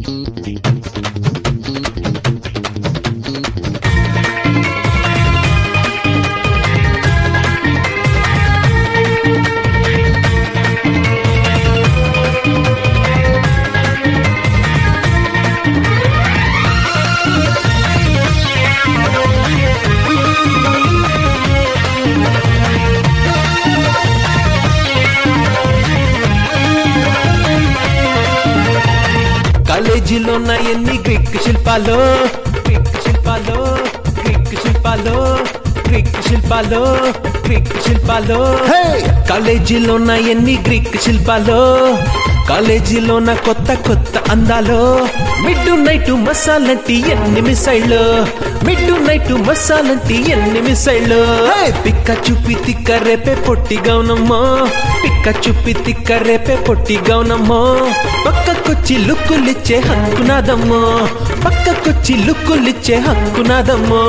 కాలేజీలో ఉన్న ఎన్ని గ్రీక్ శిల్పాలు గ్రీక్ శిల్పాలు గ్రీక్ శిల్పాలు గ్రీక్ శిల్పాలు గ్రీక్ శిల్పాలు కాలేజీలో ఉన్న ఎన్ని గ్రీక్ శిల్పాలు కాలేజీలో ఉన్న కొత్త కొత్త అందాలు మిడ్ నైట్ మసాలంటి ఎన్ని మిసైళ్ళు మిడ్ నైట్ మసాలంటి ఎన్ని మిసైళ్ళు పిక్క చూపి తిక్క రేపే పొట్టి గౌనమ్మో పిక్క చూపి తిక్క రేపే పొట్టి గౌనమ్మో పక్కకొచ్చి లుక్కులిచ్చే హక్కునాదమ్మో పక్కకొచ్చి లుక్కులిచ్చే హక్కునాదమ్మో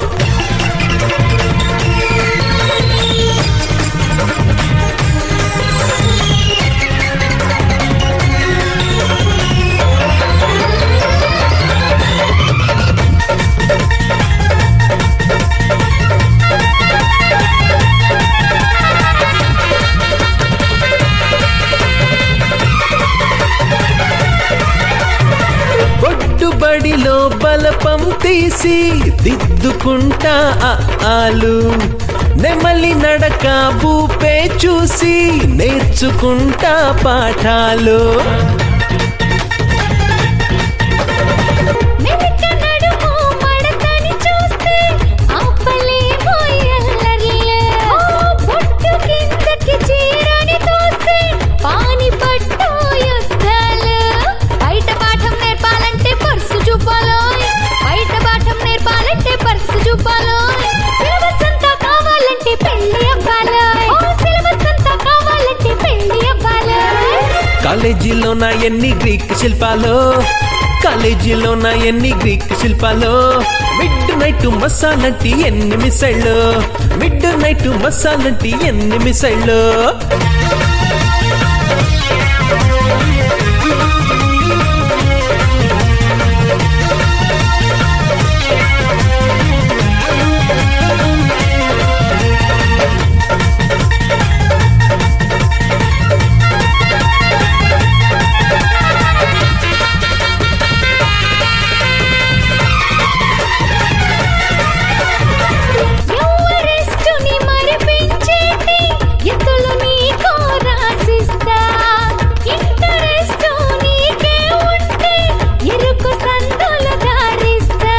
బొడ్డుబడిలో బలపం తీసి దిద్దుకుంటా ఆ ఆలు నెమలి నడక బూపే చూసి నేర్చుకుంటా పాఠాలు మెలిక నడుము మడతని చూస్తే ఆపలేమో ఎల్లర్లే. ఓ బొట్టు కిందకి చీరని తోస్తే పాని పట్టు యుద్ధాలు. బయట పాఠం నేర్పాలంటే పర్సు చూపాలోయ్. బయట పాఠం నేర్పాలంటే పర్సు చూపాలోయ్. సిలబస్ అంతా కావాలంటే పెళ్లి అవ్వాలోయ్. ఓ సిలబస్ అంతా కావాలంటే పెళ్లి అవ్వాలోయ్. కాలేజీలో నా ఎన్ని గ్రీక్ శిల్పాలు కాలేజీలో నా ఎన్ని గ్రీక్ శిల్పాలు మిడ్ నైట్ మసాలంటి ఎన్ని మిసైళ్ళు మిడ్ నైట్ మసాలంటి ఎన్ని మిసైళ్ళు ఎవరెస్టుని మరిపించేటి ఎత్తులు నీకో రాసిస్తా. ఇంటరెస్టు నీకే ఉంటే ఇరుకు సందులు దారిస్తా.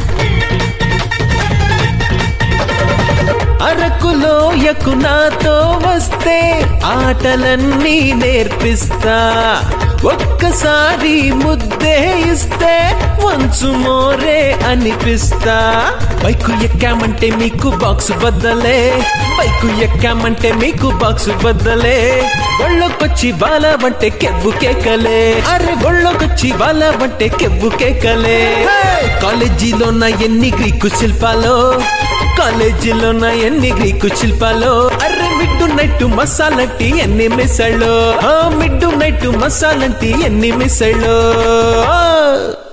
అరకులో యకు నాతో వస్తే ఆటలన్నీ నేర్పిస్తా ఒక్కసారి ముద్దే ఇస్తే వంచు మోరే అనిపిస్తా బైకు ఎక్కామంటే మీకు బాక్స్ బద్దలే బైకు ఎక్కామంటే మీకు బాక్స్ బద్దలే ఒళ్ళొకొచ్చి బాలవంటే కెవ్వు కేకలే అరే ఒళ్ళొకొచ్చి బాలవంటే కెవ్వు కేకలే కాలేజీలో నా ఎన్ని గ్రీకు శిల్పాలో కాలేజీలో నా ఎన్ని గ్రీకు శిల్పాలో అర్రే మిడ్డు నైట్ మసాలంటి ఎన్ని మిసళ్ళు మిడ్డు నైట్ మసాలంటి ఎన్ని మిసళ్ళు